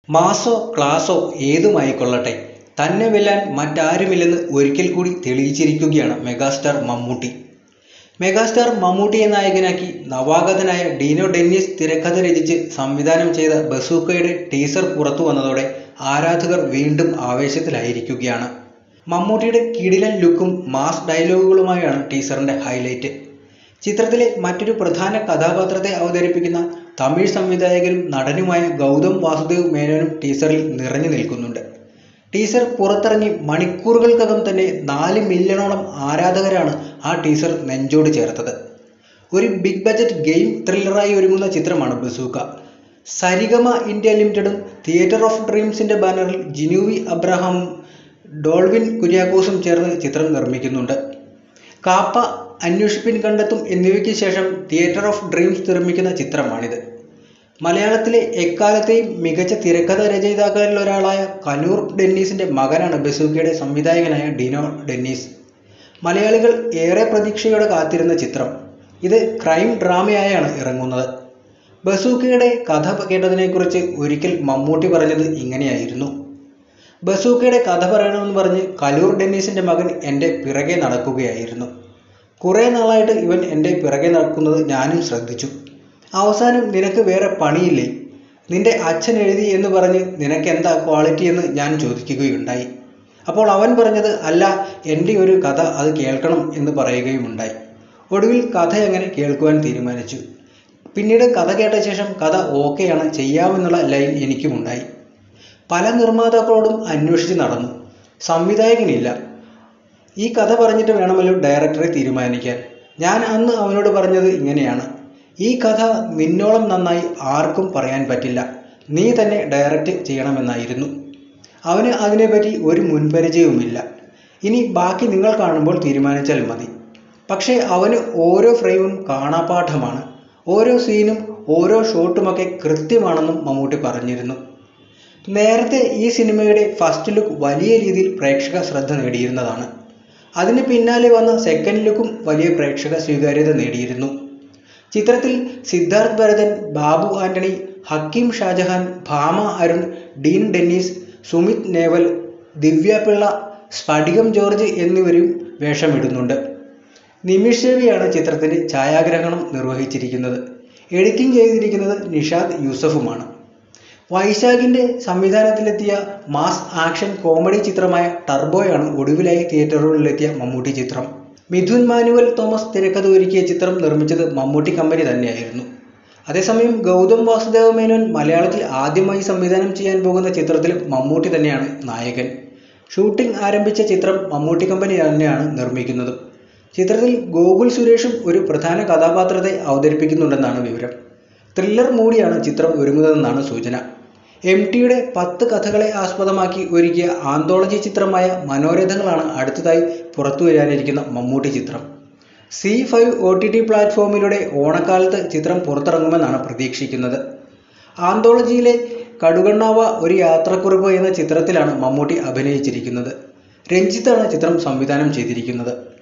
മാസോ ക്ലാസോ ഏതുമായിക്കൊള്ളട്ടെ തന്നെ വെല്ലാൻ മറ്റാരുമില്ലെന്ന് ഒരിക്കൽ കൂടി തെളിയിച്ചിരിക്കുകയാണ് മെഗാസ്റ്റാർ മമ്മൂട്ടി മെഗാസ്റ്റാർ മമ്മൂട്ടിയെ നായകനാക്കി നവാഗതനായ ഡീനോ ഡെന്നിസ് തിരക്കഥ രചിച്ച് സംവിധാനം ചെയ്ത ബസൂക്കയുടെ ടീസർ പുറത്തു വന്നതോടെ ആരാധകർ വീണ്ടും ആവേശത്തിലായിരിക്കുകയാണ് മമ്മൂട്ടിയുടെ കിടിലൻ ലുക്കും മാസ് ഡയലോഗുകളുമായാണ് ടീസറിന്റെ ഹൈലൈറ്റ് ചിത്രത്തിലെ മറ്റൊരു പ്രധാന കഥാപാത്രത്തെ അവതരിപ്പിക്കുന്ന തമിഴ് സംവിധായകനും നടനുമായ ഗൗതം വാസുദേവ് മേനോനും ടീസറിൽ നിറഞ്ഞു നിൽക്കുന്നുണ്ട് ടീസർ പുറത്തിറങ്ങി മണിക്കൂറുകൾക്കകം തന്നെ നാല് മില്യണോളം ആരാധകരാണ് ആ ടീസർ നെഞ്ചോട് ചേർത്തത് ഒരു ബിഗ് ബജറ്റ് ഗെയിം ത്രില്ലറായി ഒരുങ്ങുന്ന ചിത്രമാണ് ബസൂക്ക സരിഗമ ഇന്ത്യ ലിമിറ്റഡും തിയേറ്റർ ഓഫ് ഡ്രീംസിന്റെ ബാനറിൽ ജിനൂവി അബ്രഹാമും ഡോൾവിൻ കുര്യാക്കോസും ചേർന്ന് ചിത്രം നിർമ്മിക്കുന്നുണ്ട് കാപ്പ അന്വേഷിപ്പിൻ കണ്ടെത്തും എന്നിവയ്ക്ക് ശേഷം തിയേറ്റർ ഓഫ് ഡ്രീംസ് നിർമ്മിക്കുന്ന ചിത്രമാണിത് മലയാളത്തിലെ എക്കാലത്തെയും മികച്ച തിരക്കഥ രചയിതാക്കളിൽ ഒരാളായ കനൂർ ഡെന്നീസിന്റെ മകനാണ് ബസൂക്കയുടെ സംവിധായകനായ ഡിനോ ഡെന്നീസ് മലയാളികൾ ഏറെ പ്രതീക്ഷയോടെ കാത്തിരുന്ന ചിത്രം ഇത് ക്രൈം ഡ്രാമയായാണ് ഇറങ്ങുന്നത് ബസൂക്കയുടെ കഥ കേട്ടതിനെക്കുറിച്ച് ഒരിക്കൽ മമ്മൂട്ടി പറഞ്ഞത് ഇങ്ങനെയായിരുന്നു ബസൂക്കയുടെ കഥ പറയണമെന്ന് പറഞ്ഞ് കലൂർ ഡെന്നീസിന്റെ മകൻ എൻ്റെ പിറകെ നടക്കുകയായിരുന്നു കുറേ നാളായിട്ട് ഇവൻ എൻ്റെ പിറകെ നടക്കുന്നത് ഞാനും ശ്രദ്ധിച്ചു അവസാനം നിനക്ക് വേറെ പണിയില്ലേ നിന്റെ അച്ഛൻ എഴുതി എന്ന് പറഞ്ഞ് നിനക്ക് എന്താ ക്വാളിറ്റി എന്ന് ഞാൻ ചോദിക്കുകയുണ്ടായി അപ്പോൾ അവൻ പറഞ്ഞത് അല്ല എൻ്റെ ഒരു കഥ അത് കേൾക്കണം എന്ന് പറയുകയുമുണ്ടായി ഒടുവിൽ കഥ അങ്ങനെ കേൾക്കുവാൻ തീരുമാനിച്ചു പിന്നീട് കഥ കേട്ട ശേഷം കഥ ഓക്കെയാണ് ചെയ്യാമെന്നുള്ള ലൈൻ എനിക്കുമുണ്ടായി പല നിർമ്മാതാക്കളോടും അന്വേഷിച്ച് നടന്നു സംവിധായകനില്ല ഈ കഥ പറഞ്ഞിട്ട് വേണമല്ലോ ഡയറക്ടറെ തീരുമാനിക്കാൻ ഞാൻ അന്ന് അവനോട് പറഞ്ഞത് ഇങ്ങനെയാണ് ഈ കഥ നിന്നോളം നന്നായി ആർക്കും പറയാൻ പറ്റില്ല നീ തന്നെ ഡയറക്റ്റ് ചെയ്യണമെന്നായിരുന്നു അവന് അതിനെപ്പറ്റി ഒരു മുൻപരിചയവുമില്ല ഇനി ബാക്കി നിങ്ങൾ കാണുമ്പോൾ തീരുമാനിച്ചാൽ മതി പക്ഷേ അവന് ഓരോ ഫ്രെയിമും കാണാപാഠമാണ് ഓരോ സീനും ഓരോ ഷോട്ടുമൊക്കെ കൃത്യമാണെന്നും മമ്മൂട്ടി പറഞ്ഞിരുന്നു നേരത്തെ ഈ സിനിമയുടെ ഫസ്റ്റ് ലുക്ക് വലിയ രീതിയിൽ പ്രേക്ഷക ശ്രദ്ധ നേടിയിരുന്നതാണ് അതിന് പിന്നാലെ വന്ന സെക്കൻഡ് ലുക്കും വലിയ പ്രേക്ഷക സ്വീകാര്യത നേടിയിരുന്നു ചിത്രത്തിൽ സിദ്ധാർത്ഥ് ഭരതൻ ബാബു ആന്റണി ഹക്കീം ഷാജഹാൻ ഭാമ അരുൺ ഡീൻ ഡെന്നീസ് സുമിത് നേവൽ ദിവ്യ പിള്ള സ്ഫടികം ജോർജ് എന്നിവരും വേഷമിടുന്നുണ്ട് നിമിഷ് രവിയാണ് ചിത്രത്തിന്റെ ഛായാഗ്രഹണം നിർവഹിച്ചിരിക്കുന്നത് എഡിറ്റിംഗ് ചെയ്തിരിക്കുന്നത് നിഷാദ് യൂസഫുമാണ് വൈശാഖിന്റെ സംവിധാനത്തിലെത്തിയ മാസ് ആക്ഷൻ കോമഡി ചിത്രമായ ടർബോയാണ് ഒടുവിലായി തിയേറ്ററുകളിലെത്തിയ മമ്മൂട്ടി ചിത്രം മിഥുൻ മാനുവൽ തോമസ് തിരക്കഥ ഒരുക്കിയ ചിത്രം നിർമ്മിച്ചത് മമ്മൂട്ടി കമ്പനി തന്നെയായിരുന്നു അതേസമയം ഗൗതം വാസുദേവ മേനോൻ മലയാളത്തിൽ ആദ്യമായി സംവിധാനം ചെയ്യാൻ പോകുന്ന ചിത്രത്തിൽ മമ്മൂട്ടി തന്നെയാണ് നായകൻ ഷൂട്ടിംഗ് ആരംഭിച്ച ചിത്രം മമ്മൂട്ടി കമ്പനി തന്നെയാണ് നിർമ്മിക്കുന്നത് ചിത്രത്തിൽ ഗോകുൽ സുരേഷും ഒരു പ്രധാന കഥാപാത്രത്തെ അവതരിപ്പിക്കുന്നുണ്ടെന്നാണ് വിവരം ത്രില്ലർ മൂടിയാണ് ചിത്രം ഒരുങ്ങുന്നതെന്നാണ് സൂചന എം ടിയുടെ പത്ത് കഥകളെ ആസ്പദമാക്കി ഒരുക്കിയ ആന്തോളജി ചിത്രമായ മനോരഥങ്ങളാണ് അടുത്തതായി പുറത്തു വരാനിരിക്കുന്ന മമ്മൂട്ടി ചിത്രം C five O T T പ്ലാറ്റ്ഫോമിലൂടെ ഓണക്കാലത്ത് ചിത്രം പുറത്തിറങ്ങുമെന്നാണ് പ്രതീക്ഷിക്കുന്നത് ആന്തോളജിയിലെ കടുകണ്ണാവ ഒരു യാത്രക്കുറിപ്പ് എന്ന ചിത്രത്തിലാണ് മമ്മൂട്ടി അഭിനയിച്ചിരിക്കുന്നത് രഞ്ജിത്താണ് ചിത്രം സംവിധാനം ചെയ്തിരിക്കുന്നത്